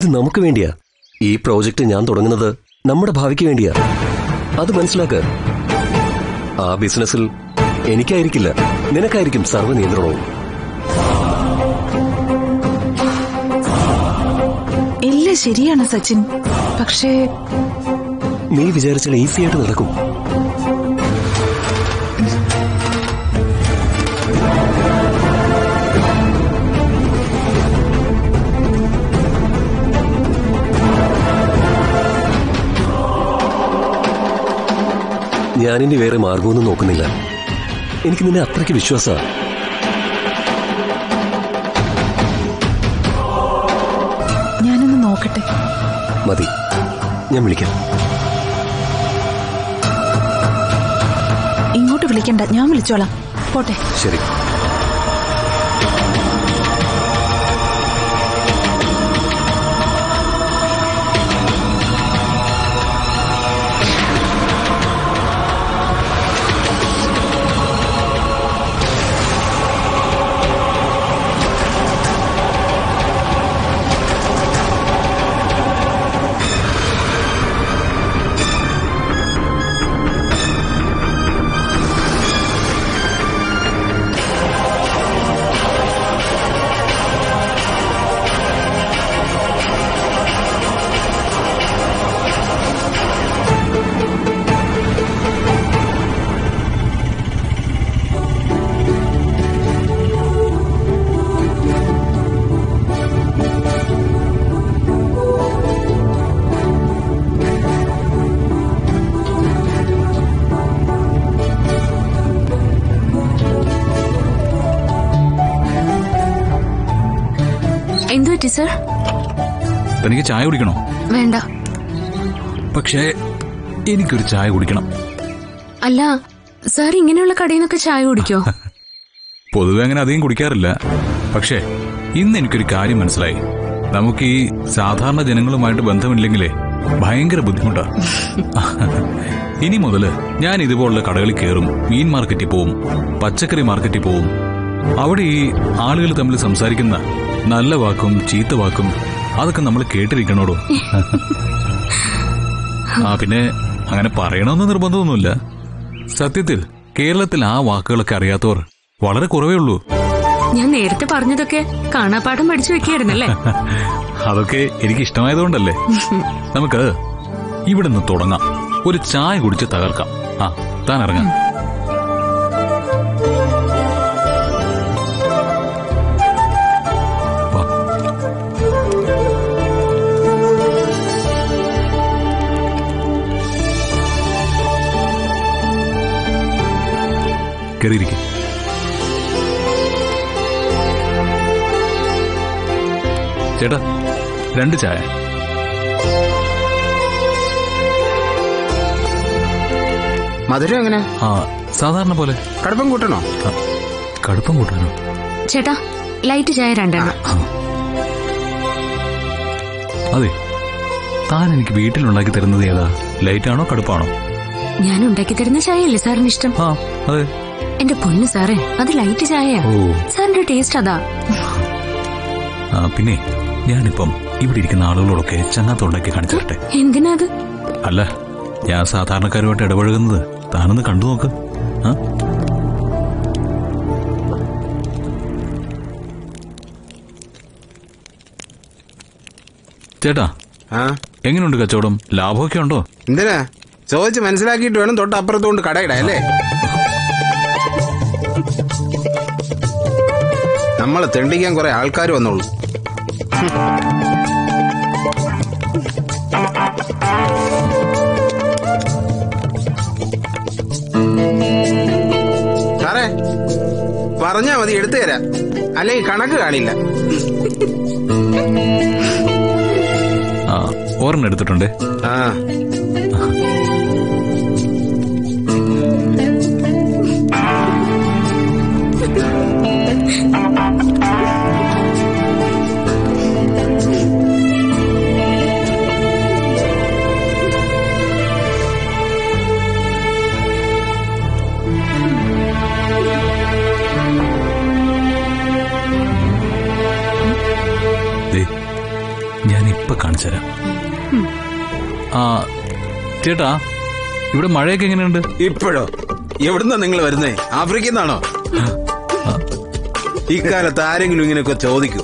നമുക്ക് വേണ്ടിയാ ഈ പ്രോജക്റ്റ് ഞാൻ തുടങ്ങുന്നത് നമ്മുടെ ഭാവിക്ക് വേണ്ടിയാ അത് മനസ്സിലാക്ക് ആ ബിസിനസ്സിൽ എനിക്കായിരിക്കില്ല നിനക്കായിരിക്കും സർവ്വ നിയന്ത്രണവും എല്ലാം ശരിയാണ് സച്ചിൻ പക്ഷേ നീ വിചാരിച്ചാൽ ഈസി ആയിട്ട് നടക്കും ഞാനിനി വേറെ മാർഗമൊന്നും നോക്കുന്നില്ല എനിക്ക് നിന്നെ അത്രയ്ക്ക് വിശ്വാസമാണ് ഞാനൊന്ന് നോക്കട്ടെ മതി ഞാൻ വിളിക്കാം ഇങ്ങോട്ട് വിളിക്കണ്ട ഞാൻ വിളിച്ചോളാം പോട്ടെ ശരി എന്തു പറ്റി സർ തനിക്ക് ചായ കുടിക്കണോ വേണ്ട പക്ഷേ എനിക്കൊരു ചായ കുടിക്കണം അല്ല സാർ ഇങ്ങനെയുള്ള കടയിൽ നിന്നൊക്കെ ചായ കുടിക്കോ പൊതുവെ അങ്ങനെ അധികം കുടിക്കാറില്ല പക്ഷേ ഇന്ന് എനിക്കൊരു കാര്യം മനസ്സിലായി നമുക്ക് ഈ സാധാരണ ജനങ്ങളുമായിട്ട് ബന്ധമില്ലെങ്കിലേ ഭയങ്കര ബുദ്ധിമുട്ടാ ഇനി മുതല് ഞാൻ ഇതുപോലുള്ള കടകളിൽ കയറും മീൻ മാർക്കറ്റിൽ പോവും പച്ചക്കറി മാർക്കറ്റിൽ പോവും അവിടെ ഈ ആളുകൾ തമ്മിൽ സംസാരിക്കുന്ന നല്ല വാക്കും ചീത്ത വാക്കും അതൊക്കെ നമ്മൾ കേട്ടിരിക്കണോടോ ആ പിന്നെ അങ്ങനെ പറയണമെന്ന് നിർബന്ധമൊന്നുമില്ല സത്യത്തിൽ കേരളത്തിൽ ആ വാക്കുകളൊക്കെ അറിയാത്തവർ വളരെ കുറവേ ഉള്ളൂ ഞാൻ നേരത്തെ പറഞ്ഞതൊക്കെ കാണാപ്പാഠം പഠിച്ചു വെക്കായിരുന്നല്ലേ അതൊക്കെ എനിക്ക് ഇഷ്ടമായതുകൊണ്ടല്ലേ നമുക്ക് ഇവിടുന്ന് തുടങ്ങാം ഒരു ചായ കുടിച്ച് തകർക്കാം ആ താൻ ഇറങ്ങാം വാ. കേറിയിരിക്കും ചേട്ടാ രണ്ട് ചായ മധുരം എങ്ങനെ ആ സാധാരണ പോലെ കടുപ്പം കൂട്ടണോ ആ, കടുപ്പം കൂട്ടാനോ ചേട്ടാ ലൈറ്റ് ചായ രണ്ടെണ്ണം അതെ താൻ എനിക്ക് വീട്ടിലുണ്ടാക്കി തരുന്നത് ഏതാ ലൈറ്റാണോ കടുപ്പാണോ ഞാൻ ഉണ്ടാക്കി തരുന്ന ചായയല്ലേ സാറിന് ഇഷ്ടം ആ അതെ എന്റെ പൊന്ന് സാറേ അത് ലൈറ്റ് ചായയാ ഓ സാറിന്റെ ടേസ്റ്റ് അതാ ആ പിന്നെ ഞാനിപ്പം ഇവിടെ ഇരിക്കുന്ന ആളുകളോടൊക്കെ ചങ്ങാത്തുണ്ടാക്കി കാണിച്ചു തരട്ടെ എന്തിനാ അത് അല്ല ഞാൻ സാധാരണക്കാരുമായിട്ട് ഇടപഴകുന്നത് താനൊന്ന് കണ്ടു നോക്ക് ആ ചേട്ടാ ആ എങ്ങനെയുണ്ട് കച്ചവടം ലാഭമൊക്കെ ഉണ്ടോ എന്തിനാ ചോദിച്ച് മനസ്സിലാക്കിയിട്ട് വേണം തൊട്ടപ്പുറത്തുകൊണ്ട് കടയിടാൻ അല്ലേ നമ്മളെ തെണ്ടിക്കാൻ കുറെ ആൾക്കാർ വന്നോളൂ സാറേ പറഞ്ഞാ മതി എടുത്തു തരാം അല്ലെങ്കിൽ കണക്ക് കാണില്ല ആ ഒരെണ്ണം എടുത്തിട്ടുണ്ടേ ആ ദേ, ഞാൻ ഇപ്പൊ കാണിച്ചു തരാം ആ ചേട്ടാ ഇവിടെ മഴയൊക്കെ എങ്ങനെയുണ്ട് ഇപ്പോഴോ എവിടുന്നാ നിങ്ങൾ വരുന്നേ ആഫ്രിക്കയിൽ നിന്നാണോ ഇക്കാലത്ത് ആരെങ്കിലും ഇങ്ങനെയൊക്കെ ചോദിക്കൂ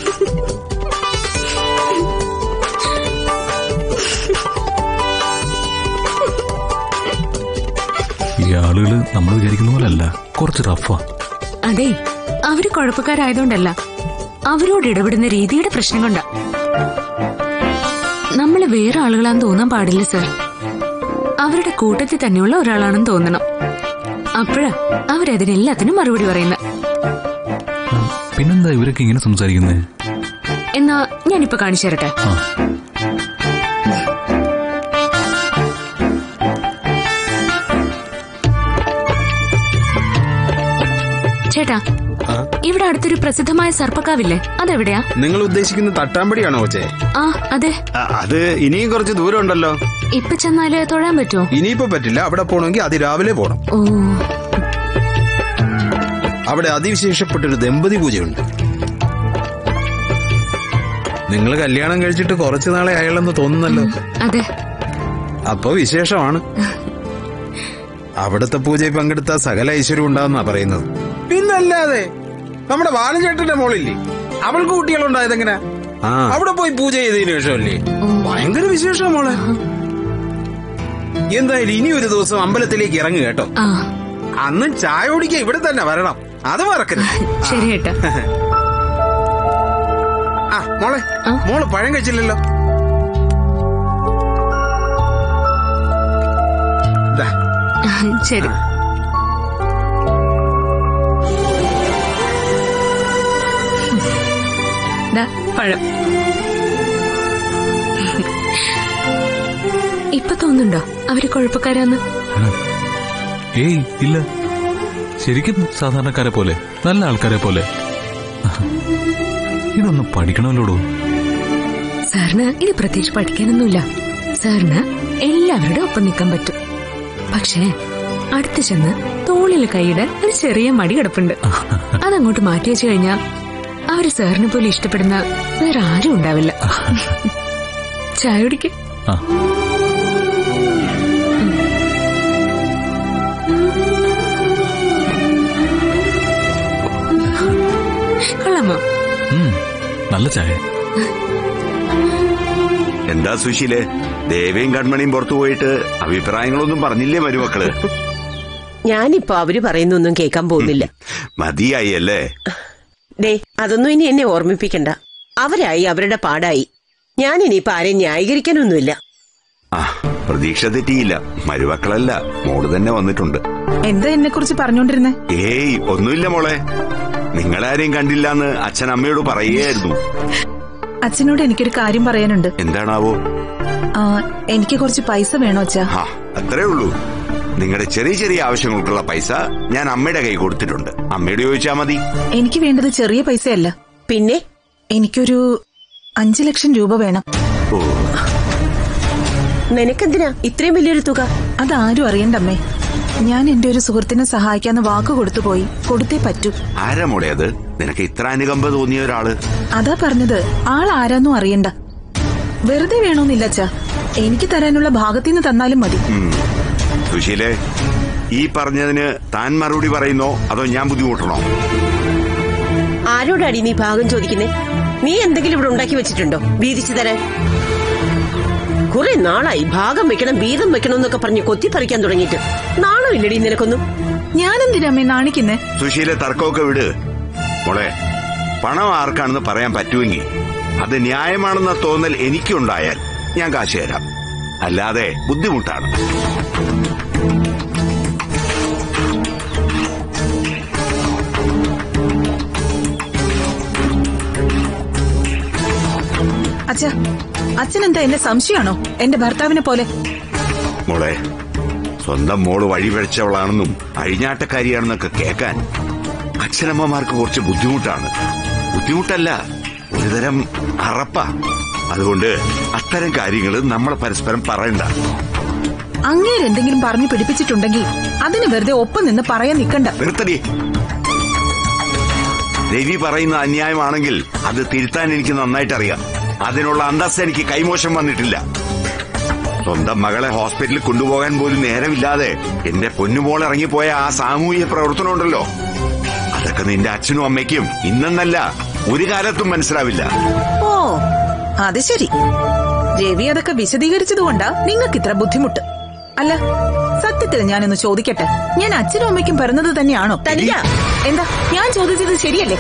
ഈ ആളുകൾ നമ്മൾ വിചാരിക്കുന്ന പോലെ അല്ല കുറച്ച് റഫാ അതെ അവര് കുഴപ്പക്കാരായതുകൊണ്ടല്ല അവരോട് ഇടപെടുന്ന രീതിയുടെ പ്രശ്നം കൊണ്ടാ നമ്മള് വേറെ ആളുകളാന്ന് തോന്നാൻ പാടില്ല സർ അവരുടെ കൂട്ടത്തിൽ തന്നെയുള്ള ഒരാളാണെന്ന് തോന്നണം അപ്പോഴാ അവരതിനെല്ലാത്തിനും മറുപടി പറയുന്നത് പിന്നെന്താ ഇവരൊക്കെ ഇങ്ങനെ സംസാരിക്കുന്നത് എന്നാ ഞാനിപ്പോ കാണിച്ചു തരട്ടെ ആ ചേട്ടാ ഇവിടെ അടുത്തൊരു പ്രസിദ്ധമായ സർപ്പക്കാവില്ലേ അതെവിടെയാ നിങ്ങൾ ഉദ്ദേശിക്കുന്ന തട്ടാമ്പടിയാണോ കൊച്ചേ ആ അതെ ആ, അത് ഇനിയും കുറച്ച് ദൂരം ഉണ്ടല്ലോ ഇപ്പൊ ചെന്നാല് തൊഴാൻ പറ്റുമോ ഇനിയിപ്പോ പറ്റില്ല അവിടെ പോകണമെങ്കിൽ അതിരാവിലെ പോകണം ഓ അവിടെ അതിവിശേഷപ്പെട്ടൊരു ദമ്പതി പൂജയുണ്ട് നിങ്ങൾ കല്യാണം കഴിച്ചിട്ട് കുറച്ചു നാളെ ആയുള്ളെന്ന് തോന്നുന്നല്ലോ അതെ അപ്പൊ വിശേഷമാണ് അവിടുത്തെ പൂജയിൽ പങ്കെടുത്ത സകല ഐശ്വര്യം ഉണ്ടാവുന്നാ പറയുന്നത് പിന്നല്ലാതെ നമ്മുടെ ബാലചേട്ടന്റെ മോളില്ലേ അവൾക്ക് കുട്ടികളുണ്ടായതെങ്ങനെ അവിടെ പോയി പൂജ ചെയ്തതിനു ശേഷമല്ലേ ഭയങ്കര വിശേഷം മോളെ എന്തായാലും ഇനി ഒരു ദിവസം അമ്പലത്തിലേക്ക് ഇറങ്ങു കേട്ടോ ആ അന്ന് ചായ കുടിക്കാൻ ഇവിടെ തന്നെ വരണം അത് മറക്കരുത് ശരി ഏട്ടാ ആ മോളെ ആ? മോള് പഴം കഴിച്ചില്ലല്ലോ ദാ, ശരി ദാ, പഴം ഇപ്പൊ തോന്നുന്നുണ്ടോ അവര് കുഴപ്പക്കാരാന്ന് ഏയ് ഇല്ല ശരിക്കും സാധാരണക്കാരെ പോലെ നല്ല ആൾക്കാരെ പോലെ ഇതൊന്നും പഠിക്കണമല്ലോടോ സാറിന് ഇത് പ്രത്യേകിച്ച് പഠിക്കാനൊന്നുമില്ല സാറിന് എല്ലാവരുടെ ഒപ്പം നിൽക്കാൻ പറ്റും പക്ഷേ അടുത്ത് ചെന്ന് തോളിൽ കൈയിടാൻ ഒരു ചെറിയ മടി കിടപ്പുണ്ട് അതങ്ങോട്ട് മാറ്റി വെച്ചു കഴിഞ്ഞാ അവര് സാറിനെ പോലെ ഇഷ്ടപ്പെടുന്ന വേറെ ആരും ഉണ്ടാവില്ല ചായ കുടിക്ക് ആ കൊള്ളാമോ ഉം, നല്ല ചായ എന്താ സുശീലേ ദേവയും കൺമണിയും പുറത്തു പോയിട്ട് അഭിപ്രായങ്ങളൊന്നും പറഞ്ഞില്ലേ മരുമക്കള് ഞാനിപ്പോ അവര് പറയുന്നൊന്നും കേൾക്കാൻ പോകുന്നില്ല മതിയായി അല്ലേ ഡേ അതൊന്നും ഇനി എന്നെ ഓർമ്മിപ്പിക്കണ്ട അവരായി അവരുടെ പാടായി ഞാനിനിയിപ്പോ ആരെയും ന്യായീകരിക്കാനൊന്നുമില്ല ആ പ്രതീക്ഷ തെറ്റിയില്ല മരുമക്കളല്ല മോള് തന്നെ വന്നിട്ടുണ്ട് എന്താ എന്നെ കുറിച്ച് പറഞ്ഞോണ്ടിരുന്നേ ഏയ് ഒന്നുമില്ല മോളെ നിങ്ങളാരെയും കണ്ടില്ലാന്ന് അച്ഛൻ അമ്മയോട് പറയുകയായിരുന്നു അച്ഛനോട് എനിക്കൊരു കാര്യം പറയാനുണ്ട് എന്താണാവോ ആ, എനിക്ക് കുറച്ച് പൈസ വേണോ അച്ഛാ ആ അത്രേ ഉള്ളൂ നിങ്ങളുടെ ചെറിയ ചെറിയ ആവശ്യങ്ങൾക്കുള്ള പൈസ ഞാൻ അമ്മയുടെ കൈ കൊടുത്തിട്ടുണ്ട് അമ്മയോട് ചോദിച്ചാ മതി എനിക്ക് വേണ്ടത് ചെറിയ പൈസയല്ല പിന്നെ എനിക്കൊരു അഞ്ചു ലക്ഷം രൂപ വേണം ഓ നിനക്കെന്തിനാ ഇത്രയും വലിയൊരു തുക അതാരും അറിയണ്ടമ്മേ ഞാൻ എന്റെ ഒരു സുഹൃത്തിനെ സഹായിക്കാന്ന് വാക്ക് കൊടുത്തു പോയി കൊടുത്തേ പറ്റൂ ആരാ മോളെ അത് നിനക്ക് ഇത്ര അനുകമ്പ തോന്നിയ ഒരാള് അതാ പറഞ്ഞത് ആൾ ആരാന്നും അറിയണ്ട വെറുതെ വേണമെന്നില്ല അച്ഛാ എനിക്ക് തരാനുള്ള ഭാഗത്തിന്ന് തന്നാലും മതി ഉം. സുശീലേ ഈ പറഞ്ഞതിന് താൻ മറുപടി പറയുന്നോ അതോ ഞാൻ ബുദ്ധിമുട്ടണോ ആരോടാടി നീ ഭാഗം ചോദിക്കുന്നേ നീ എന്തെങ്കിലും ഇവിടെ ഉണ്ടാക്കി വെച്ചിട്ടുണ്ടോ വീതിച്ചു തരാൻ കുറെ നാളായി ഭാഗം വെക്കണം വീതം വെക്കണം എന്നൊക്കെ പറഞ്ഞ് കൊത്തിപ്പറിക്കാൻ തുടങ്ങിയിട്ട് നാണമില്ലടി നിനക്കൊന്നും ഞാനെന്തിനമ്മേ നാണിക്കുന്നേ സുശീലെ തർക്കമൊക്കെ വിട് മോളെ പണം ആർക്കാണെന്ന് പറയാൻ പറ്റുമെങ്കിൽ അത് ന്യായമാണെന്ന തോന്നൽ എനിക്കുണ്ടായാൽ ഞാൻ കാശ് തരാം അല്ലാതെ ബുദ്ധിമുട്ടാണ് അച്ഛാ അച്ഛൻ എന്താ എന്നെ സംശയമാണോ എന്റെ ഭർത്താവിനെ പോലെ മോളെ സ്വന്തം മോള് വഴിപഴച്ചവളാണെന്നും അഴിഞ്ഞാട്ടക്കാരിയാണെന്നൊക്കെ കേൾക്കാൻ അച്ഛനമ്മമാർക്ക് കുറച്ച് ബുദ്ധിമുട്ടാണ് ബുദ്ധിമുട്ടല്ല ഒരുതരം അറപ്പ അതുകൊണ്ട് അത്തരം കാര്യങ്ങൾ നമ്മൾ പരസ്പരം പറയണ്ട അങ്ങേര് എന്തെങ്കിലും പറഞ്ഞു പിടിപ്പിച്ചിട്ടുണ്ടെങ്കിൽ അതിന് വെറുതെ ഒപ്പം നിന്ന് പറയാൻ നിൽക്കണ്ട നിർത്തടി രവി പറയുന്ന അന്യായമാണെങ്കിൽ അത് തിരുത്താൻ എനിക്ക് നന്നായിട്ട് അറിയാം അതിനുള്ള അന്തസ് എനിക്ക് കൈമോശം വന്നിട്ടില്ല സ്വന്തം മകളെ ഹോസ്പിറ്റലിൽ കൊണ്ടുപോകാൻ പോലും നേരമില്ലാതെ എന്റെ പൊന്നുമോൾ ഇറങ്ങിപ്പോയ ആ സാമൂഹിക പ്രവർത്തനം ഉണ്ടല്ലോ അതൊക്കെ നിന്റെ അച്ഛനും അമ്മയ്ക്കും ഇന്നെന്നല്ല ഒരു കാലത്തും മനസ്സിലാവില്ല ഓ അത് ശരി രവി അതൊക്കെ വിശദീകരിച്ചതുകൊണ്ടാ നിങ്ങൾക്ക് ഇത്ര ബുദ്ധിമുട്ട് അല്ല സത്യത്തിൽ ഞാനൊന്ന് ചോദിക്കട്ടെ ഞാൻ അച്ഛനും അമ്മയ്ക്കും പറഞ്ഞത് തന്നെയാണോ തനിക്കാ? എന്താ ഞാൻ ചോദിച്ചത് ശരിയല്ലേ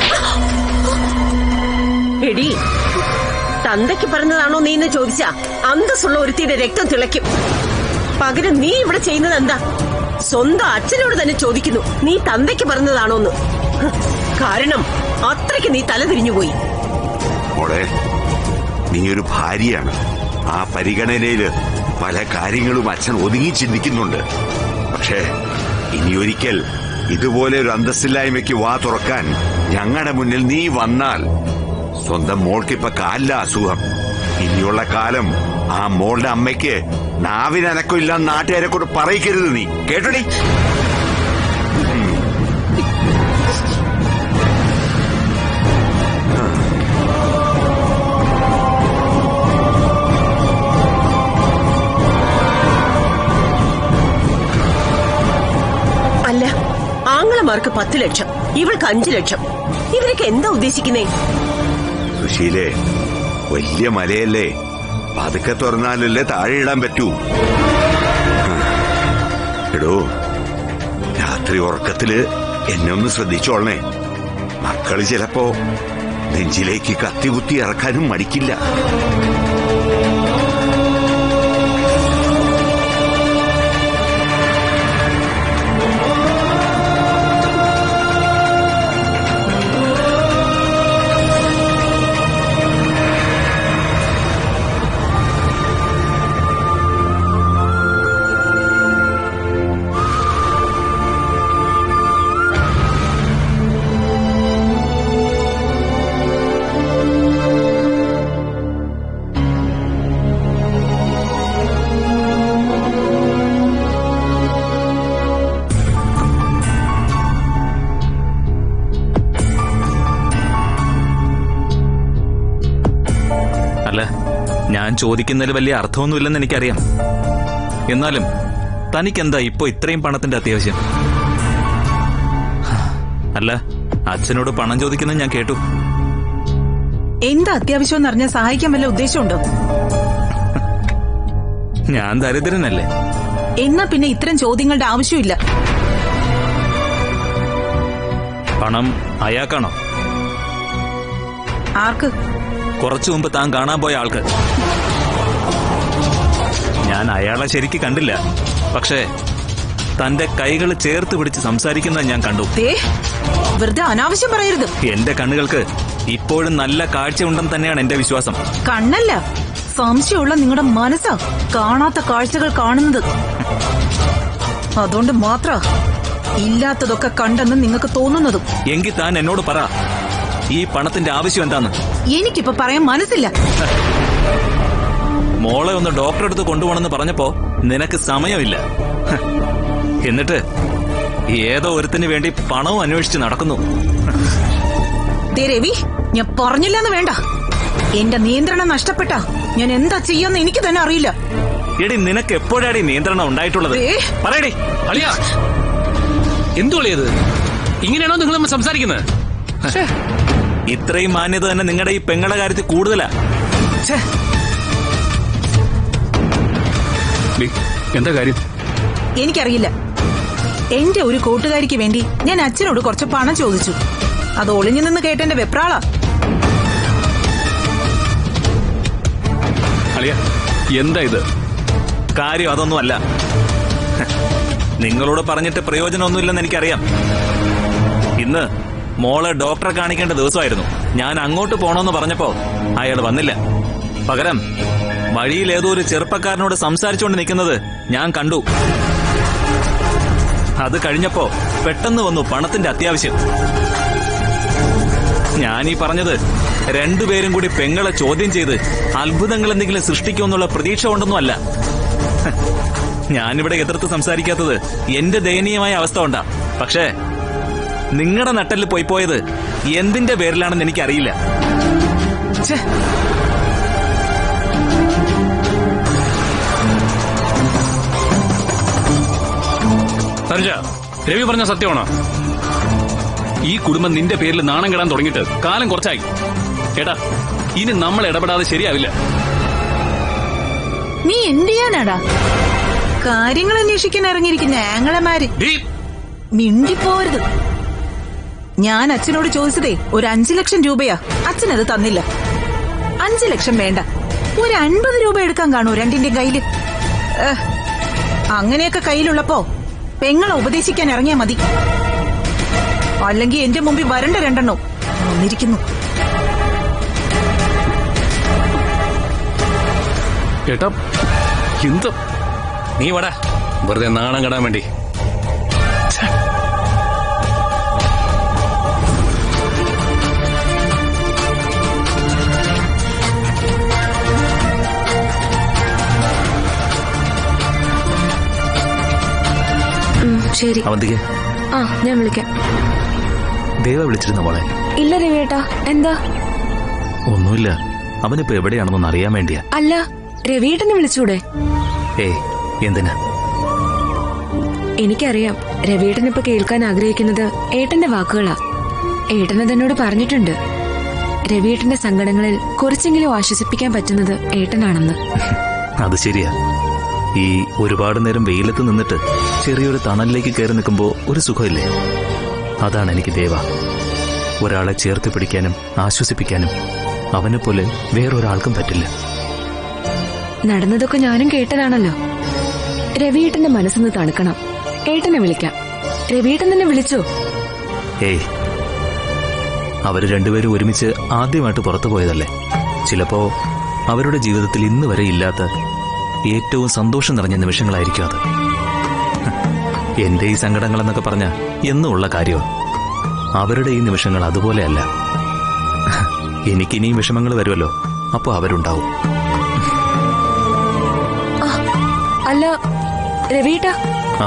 എടി തന്തയ്ക്ക് പറഞ്ഞതാണോ നീ എന്ന് ചോദിച്ചാ അന്തസ്സുള്ള ഒരുത്തിയുടെ രക്തം തിളയ്ക്കും പകരം നീ ഇവിടെ ചെയ്യുന്നത് എന്താ സ്വന്തം അച്ഛനോട് തന്നെ ചോദിക്കുന്നു നീ തന്തയ്ക്ക് പറഞ്ഞതാണോന്ന് ഹ്, കാരണം അത്രയ്ക്ക് നീ തല തിരിഞ്ഞുപോയി മോളെ നീ ഒരു ഭാര്യയാണ് ആ പരിഗണനയില് പല കാര്യങ്ങളും അച്ഛൻ ഒതുങ്ങി ചിന്തിക്കുന്നുണ്ട് പക്ഷേ ഇനിയൊരിക്കൽ ഇതുപോലെ ഒരു അന്തസ്സില്ലായ്മയ്ക്ക് വാ തുറക്കാൻ ഞങ്ങളുടെ മുന്നിൽ നീ വന്നാൽ സ്വന്തം മോൾക്കിപ്പ കാലില അസുഖം ഇനിയുള്ള കാലം ആ മോളുടെ അമ്മയ്ക്ക് നാവിനനക്കമില്ല നാട്ടുകാരെ കൊണ്ട് പറയിക്കരുത് നീ കേട്ടടി അല്ല ആങ്ങളമാർക്ക് പത്ത് ലക്ഷം ഇവൾക്ക് അഞ്ചു ലക്ഷം ഇവരൊക്കെ എന്താ ഉദ്ദേശിക്കുന്നേ സുശീലേ വലിയ മലയല്ലേ പതുക്കെ തുറന്നാലല്ലേ താഴെ ഇടാൻ പറ്റൂ ആ. എടോ രാത്രി ഉറക്കത്തില് എന്നെ ഒന്ന് ശ്രദ്ധിച്ചോളണേ മക്കള് ചിലപ്പോ നെഞ്ചിലേക്ക് കത്തികുത്തി ഇറക്കാനും മടിക്കില്ല അല്ല ഞാൻ ചോദിക്കുന്നതിൽ വലിയ അർത്ഥമൊന്നുമില്ലെന്ന് എനിക്കറിയാം എന്നാലും തനിക്കെന്താ ഇപ്പോ ഇത്രയും പണത്തിന്റെ അത്യാവശ്യം അല്ല അച്ഛനോട് പണം ചോദിക്കുന്നത് ഞാൻ കേട്ടു എന്താ അത്യാവശ്യം എന്ന് അറിഞ്ഞാൽ സഹായിക്കാൻ വല്ല ഉദ്ദേശമുണ്ടോ ഞാൻ ദരിദ്രനല്ലേ എന്നാ പിന്നെ ഇത്തരം ചോദ്യങ്ങളുടെ ആവശ്യമില്ല പണം അയാൾക്കാണോ ആർക്ക് കുറച്ചു മുമ്പ് താൻ കാണാൻ പോയ ആൾക്ക് ഞാൻ അയാളെ ശരിക്ക് കണ്ടില്ല പക്ഷേ തന്റെ കൈകൾ ചേർത്ത് പിടിച്ച് സംസാരിക്കുന്നത് ഞാൻ കണ്ടു ദേ വെറുതെ അനാവശ്യം പറയരുത് എന്റെ കണ്ണുകൾക്ക് ഇപ്പോഴും നല്ല കാഴ്ച ഉണ്ടെന്ന് തന്നെയാണ് എന്റെ വിശ്വാസം കണ്ണല്ല സംശയമുള്ള നിങ്ങളുടെ മനസ്സാ കാണാത്ത കാഴ്ചകൾ കാണുന്നത് അതുകൊണ്ട് മാത്ര ഇല്ലാത്തതൊക്കെ കണ്ടെന്ന് നിങ്ങൾക്ക് തോന്നുന്നതും എങ്കിൽ താൻ എന്നോട് പറ ഈ പണത്തിന്റെ ആവശ്യം എന്താന്ന് എനിക്കിപ്പോ പറയാൻ മനസ്സില്ല മോളെ ഒന്ന് ഡോക്ടറെ അടുത്ത് കൊണ്ടുപോകണമെന്ന് പറഞ്ഞപ്പോ നിനക്ക് സമയമില്ല ഹ്. എന്നിട്ട് ഏതോ ഒരുത്തിന് വേണ്ടി പണവും അന്വേഷിച്ച് നടക്കുന്നു ദേ രവി ഞാൻ പറഞ്ഞില്ലെന്ന് വേണ്ട എന്റെ നിയന്ത്രണം നഷ്ടപ്പെട്ട ഞാൻ എന്താ ചെയ്യാന്ന് എനിക്ക് തന്നെ അറിയില്ല എടി നിനക്ക് എപ്പോഴാടി നിയന്ത്രണം ഉണ്ടായിട്ടുള്ളത് ദേ. പറയടി അളിയ എന്തുള്ളിയത് ഇങ്ങനെയാണോ നിങ്ങൾ തമ്മിൽ സംസാരിക്കുന്നത് ഛേ, ഇത്രയും മാന്യത തന്നെ നിങ്ങളുടെ ഈ പെങ്ങളുടെ കാര്യത്തിൽ കൂടുതലാ ഛേ, ഡി, എന്താ കാര്യം എനിക്കറിയില്ല എന്റെ ഒരു കൂട്ടുകാരിക്ക് വേണ്ടി ഞാൻ അച്ഛനോട് കുറച്ച് പണം ചോദിച്ചു അത് ഒളിഞ്ഞു നിന്ന് കേട്ടെന്റെ വെപ്രാളാ അളിയ എന്താ ഇത് കാര്യം അതൊന്നുമല്ല ഹ്. നിങ്ങളോട് പറഞ്ഞിട്ട് പ്രയോജനമൊന്നുമില്ലെന്ന് എനിക്കറിയാം ഇന്ന് മോളെ ഡോക്ടറെ കാണിക്കേണ്ട ദിവസമായിരുന്നു ഞാൻ അങ്ങോട്ട് പോണോന്ന് പറഞ്ഞപ്പോ അയാൾ വന്നില്ല പകരം വഴിയിൽ ഏതോ ഒരു ചെറുപ്പക്കാരനോട് സംസാരിച്ചുകൊണ്ട് നിൽക്കുന്നത് ഞാൻ കണ്ടു അത് കഴിഞ്ഞപ്പോ പെട്ടെന്ന് വന്നു പണത്തിന്റെ അത്യാവശ്യം ഞാൻ ഈ പറഞ്ഞത് രണ്ടുപേരും കൂടി പെങ്ങളെ ചോദ്യം ചെയ്ത് അത്ഭുതങ്ങൾ എന്തെങ്കിലും സൃഷ്ടിക്കുമെന്നുള്ള പ്രതീക്ഷ കൊണ്ടൊന്നുമല്ല ഹ്, ഞാനിവിടെ എതിർത്ത് സംസാരിക്കാത്തത് എന്റെ ദയനീയമായ അവസ്ഥ കൊണ്ടാ പക്ഷേ നിങ്ങളുടെ നട്ടലിൽ പോയി പോയത് എന്തിന്റെ പേരിലാണെന്ന് എനിക്കറിയില്ല ഛെ, തനുജ രവി പറഞ്ഞ സത്യമാണോ ഈ കുടുംബം നിന്റെ പേരിൽ നാണം കെടാൻ തുടങ്ങിയിട്ട് കാലം കുറച്ചായി എടാ ഇനി നമ്മൾ ഇടപെടാതെ ശരിയാവില്ല നീ എന്ത് ചെയ്യാനാടാ കാര്യങ്ങൾ അന്വേഷിക്കാൻ ഇറങ്ങിയിരിക്കുന്ന ആങ്ങളമാര് ഡീ, മിണ്ടിപ്പോരുത് ഞാൻ അച്ഛനോട് ചോദിച്ചതേ ഒരു അഞ്ചു ലക്ഷം രൂപയാ അച്ഛനത് തന്നില്ല അഞ്ചു ലക്ഷം വേണ്ട ഒരു അൻപത് രൂപ എടുക്കാൻ കാണൂ രണ്ടിന്റെ കയ്യില് ഏഹ്, അങ്ങനെയൊക്കെ കയ്യിലുള്ളപ്പോ പെങ്ങളെ ഉപദേശിക്കാൻ ഇറങ്ങിയാ മതി അല്ലെങ്കിൽ എന്റെ മുമ്പിൽ വരണ്ട രണ്ടെണ്ണോ വന്നിരിക്കുന്നു ഏട്ടാ എന്ത് നീ വടാ വെറുതെ നാണം കെടാൻ വേണ്ടി ഉം, ശരി അവന്തിക്ക് ആ ഞാൻ വിളിക്കാം ദേവ വിളിച്ചിരുന്ന മോളെ ഇല്ല രവിയേട്ടാ എന്താ ഒന്നുമില്ല അവനിപ്പോ എവിടെയാണെന്നൊന്ന് അറിയാൻ വേണ്ടിയാ അല്ല രവിയേട്ടനെ വിളിച്ചൂടെ ഏയ് എന്തിനാ എനിക്കറിയാം രവിയേട്ടൻ ഇപ്പൊ കേൾക്കാൻ ആഗ്രഹിക്കുന്നത് ഏട്ടന്റെ വാക്കുകളാ ഏട്ടനത് എന്നോട് പറഞ്ഞിട്ടുണ്ട് രവിയേട്ടന്റെ സങ്കടങ്ങളിൽ കുറച്ചെങ്കിലും ആശ്വസിപ്പിക്കാൻ പറ്റുന്നത് ഏട്ടനാണെന്ന് അത് ശരിയാ ഈ ഒരുപാട് നേരം വെയിലത്ത് നിന്നിട്ട് ചെറിയൊരു തണലിലേക്ക് കയറി നിൽക്കുമ്പോ ഒരു സുഖമില്ലേ അതാണ് എനിക്ക് ദേവ ഒരാളെ ചേർത്ത് പിടിക്കാനും ആശ്വസിപ്പിക്കാനും അവനെ പോലെ വേറൊരാൾക്കും പറ്റില്ല നടന്നതൊക്കെ ഞാനും കേട്ടതാണല്ലോ രവിയേട്ടന്റെ മനസ്സൊന്ന് തണുക്കണം ഏട്ടനെ വിളിക്കാം രവിയേട്ടൻ തന്നെ വിളിച്ചോ ഏയ് അവര് രണ്ടുപേരും ഒരുമിച്ച് ആദ്യമായിട്ട് പുറത്തു പോയതല്ലേ ചിലപ്പോ അവരുടെ ജീവിതത്തിൽ ഇന്ന് വരെ ഇല്ലാത്ത ഏറ്റവും സന്തോഷം നിറഞ്ഞ നിമിഷങ്ങളായിരിക്കും അത് എന്റെ ഈ സങ്കടങ്ങൾ എന്നൊക്കെ പറഞ്ഞ എന്നും ഉള്ള കാര്യമാണ് അവരുടെ ഈ നിമിഷങ്ങൾ അതുപോലെയല്ല എനിക്കിനിയും വിഷമങ്ങൾ വരുമല്ലോ അപ്പോ അവരുണ്ടാവും അല്ല രവിയേട്ട ആ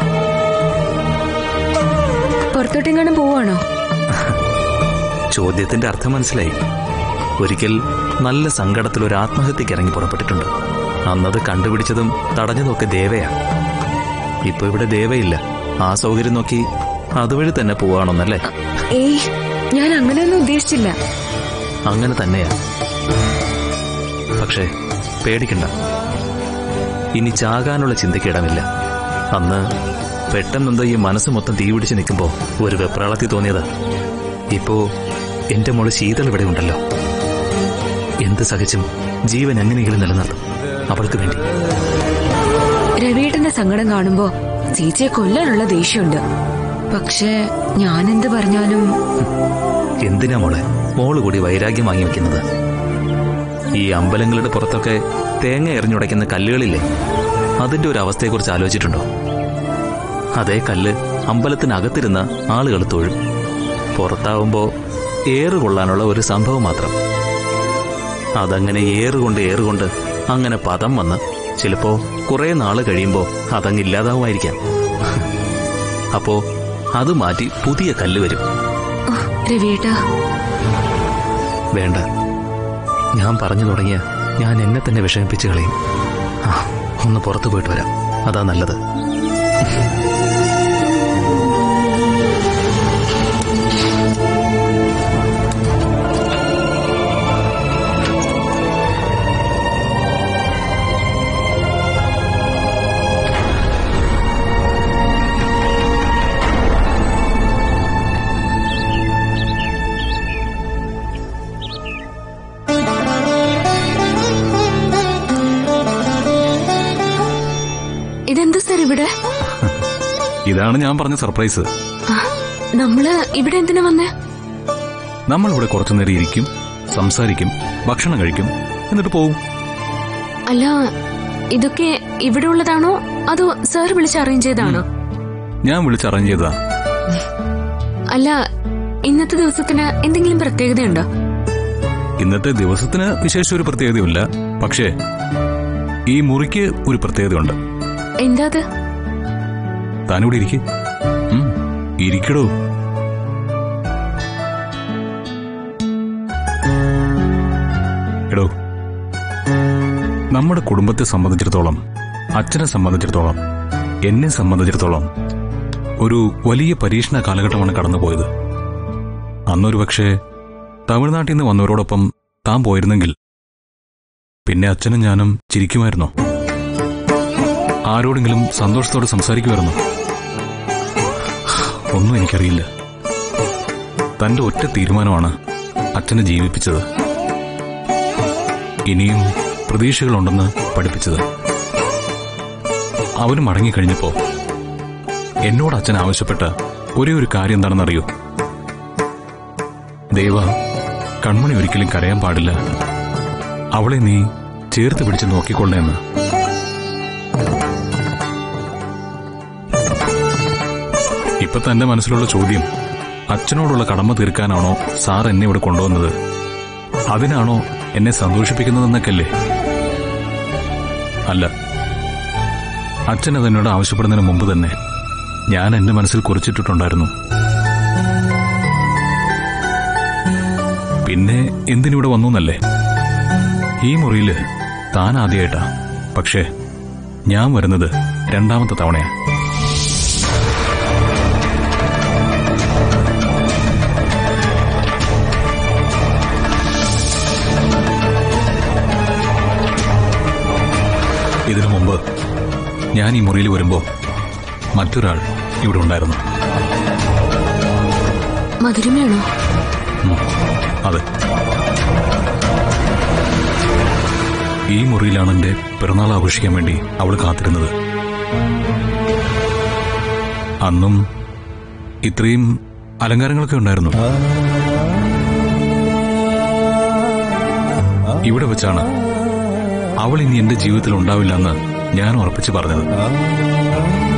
പുറത്തോട്ടെങ്ങാനും പോവാണോ ചോദ്യത്തിന്റെ അർത്ഥം മനസ്സിലായി ഒരിക്കൽ നല്ല സങ്കടത്തിൽ ഒരു ആത്മഹത്യക്ക് ഇറങ്ങി പുറപ്പെട്ടിട്ടുണ്ട് അന്നത് കണ്ടുപിടിച്ചതും തടഞ്ഞതുമൊക്കെ ദേവയാ ഇപ്പൊ ഇവിടെ ദേവയില്ല ആ സൗകര്യം നോക്കി അതുവഴി തന്നെ പോവാണെന്നല്ലേ ഏയ് ഞാൻ അങ്ങനെയൊന്നും ഉദ്ദേശിച്ചില്ല അങ്ങനെ തന്നെയാ പക്ഷേ പേടിക്കണ്ട ഇനി ചാകാനുള്ള ചിന്തയ്ക്ക് ഇടമില്ല അന്ന് പെട്ടെന്നെന്തോ ഈ മനസ്സ് മൊത്തം തീപിടിച്ച് നിൽക്കുമ്പോ ഒരു വെപ്രാളത്തി തോന്നിയതാ ഇപ്പോ എന്റെ മോള് ശീതൾ ഇവിടെ ഉണ്ടല്ലോ എന്ത് സഹിച്ചും ജീവൻ എങ്ങനെയെങ്കിലും നിലനിർത്തും അവൾക്ക് വേണ്ടി രവിയേട്ടന്റെ സങ്കടം കാണുമ്പോ ചേച്ചിയെ കൊല്ലാനുള്ള ദേഷ്യമുണ്ട് പക്ഷേ ഞാൻ എന്ത് പറഞ്ഞാലും എന്തിനാ മോളെ മോള് കൂടി വൈരാഗ്യം വാങ്ങി വെക്കുന്നത് ഈ അമ്പലങ്ങളുടെ പുറത്തൊക്കെ തേങ്ങ എറിഞ്ഞുടയ്ക്കുന്ന കല്ലുകളില്ലേ അതിന്റെ ഒരു അവസ്ഥയെക്കുറിച്ച് ആലോചിച്ചിട്ടുണ്ടോ അതേ കല്ല് അമ്പലത്തിനകത്തിരുന്ന ആളുകൾ തൊഴും പുറത്താവുമ്പോ ഏറ് കൊള്ളാനുള്ള ഒരു സംഭവം മാത്രം അതങ്ങനെ ഏറുകൊണ്ട് ഏറുകൊണ്ട് അങ്ങനെ പദം വന്ന് ചിലപ്പോ കുറെ നാള് കഴിയുമ്പോ അതങ്ങ് ഇല്ലാതാവുമായിരിക്കാം അപ്പോ അത് മാറ്റി പുതിയ കല്ല് വരും ഓ, രവിയേട്ടാ വേണ്ട ഞാൻ പറഞ്ഞു തുടങ്ങിയ ഞാൻ എന്നെ തന്നെ വിഷമിപ്പിച്ച് കളയും ആ, ഒന്ന് പുറത്തു പോയിട്ട് വരാം അതാ നല്ലത് ഇതെന്താ സാർ ഇവിടെ ഇതാണ് ഞാൻ പറഞ്ഞ സർപ്രൈസ് ആ, നമ്മള് ഇവിടെ എന്തിനാ വന്നേ നമ്മൾ ഇവിടെ കുറച്ചു നേരം ഇരിക്കും സംസാരിക്കും ഭക്ഷണം കഴിക്കും എന്നിട്ട് പോവും അല്ല ഇതൊക്കെ ഇവിടെ ഉള്ളതാണോ അതോ സാർ വിളിച്ച് അറേഞ്ച് ചെയ്താണോ ഞാൻ വിളിച്ച് അറേഞ്ച് ചെയ്തതാ അല്ല ഇന്നത്തെ ദിവസത്തിന് എന്തെങ്കിലും പ്രത്യേകതയുണ്ടോ ഇന്നത്തെ ദിവസത്തിന് വിശേഷ ഒരു പ്രത്യേകതയുമില്ല പക്ഷേ ഈ മുറിക്ക് ഒരു പ്രത്യേകതയുണ്ട് എന്താ അത് താനിവിടെ ഇരിക്കെ ഇരിക്കടോ എടോ നമ്മുടെ കുടുംബത്തെ സംബന്ധിച്ചിടത്തോളം അച്ഛനെ സംബന്ധിച്ചിടത്തോളം എന്നെ സംബന്ധിച്ചിടത്തോളം ഒരു വലിയ പരീക്ഷണ കാലഘട്ടമാണ് കടന്നുപോയത് അന്നൊരു പക്ഷേ തമിഴ്നാട്ടിൽ നിന്ന് വന്നവരോടൊപ്പം താൻ പോയിരുന്നെങ്കിൽ പിന്നെ അച്ഛനും ഞാനും ചിരിക്കുമായിരുന്നോ ആരോടെങ്കിലും സന്തോഷത്തോടെ സംസാരിക്കുമായിരുന്നോ ഒന്നും എനിക്കറിയില്ല തന്റെ ഒറ്റ തീരുമാനമാണ് അച്ഛനെ ജീവിപ്പിച്ചത് ഇനിയും പ്രതീക്ഷകളുണ്ടെന്ന് പഠിപ്പിച്ചത് അവന് മടങ്ങിക്കഴിഞ്ഞപ്പോ എന്നോട് അച്ഛൻ ആവശ്യപ്പെട്ട ഒരേ ഒരു കാര്യം എന്താണെന്നറിയോ ദേവ കൺമണി ഒരിക്കലും കരയാൻ പാടില്ല അവളെ നീ ചേർത്ത് പിടിച്ച് നോക്കിക്കൊള്ളേന്ന് ഇപ്പൊ തന്റെ മനസ്സിലുള്ള ചോദ്യം അച്ഛനോടുള്ള കടമ തീർക്കാനാണോ സാർ എന്നെ ഇവിടെ കൊണ്ടുവന്നത് അതിനാണോ എന്നെ സന്തോഷിപ്പിക്കുന്നതെന്നൊക്കെയല്ലേ അല്ല അച്ഛൻ അതെന്നോട് ആവശ്യപ്പെടുന്നതിന് മുമ്പ് തന്നെ ഞാൻ എന്റെ മനസ്സിൽ കുറിച്ചിട്ടിട്ടുണ്ടായിരുന്നു പിന്നെ എന്തിനിവിടെ വന്നു എന്നല്ലേ ഈ മുറിയില് താൻ ആദ്യമായിട്ടാ പക്ഷേ ഞാൻ വരുന്നത് രണ്ടാമത്തെ തവണയാ ഇതിനു മുമ്പ് ഞാൻ ഈ മുറിയിൽ വരുമ്പോ മറ്റൊരാൾ ഇവിടെ ഉണ്ടായിരുന്നു മധുരമയാണോ ഉം, അതെ ഈ മുറിയിലാണ് എന്റെ പിറന്നാൾ ആഘോഷിക്കാൻ വേണ്ടി അവൾ കാത്തിരുന്നത് അന്നും ഇത്രയും അലങ്കാരങ്ങളൊക്കെ ഉണ്ടായിരുന്നു ഇവിടെ വെച്ചാണ് അവൾ ഇനി എന്റെ ജീവിതത്തിൽ ഉണ്ടാവില്ല എന്ന് ഞാൻ ഉറപ്പിച്ചു പറഞ്ഞത്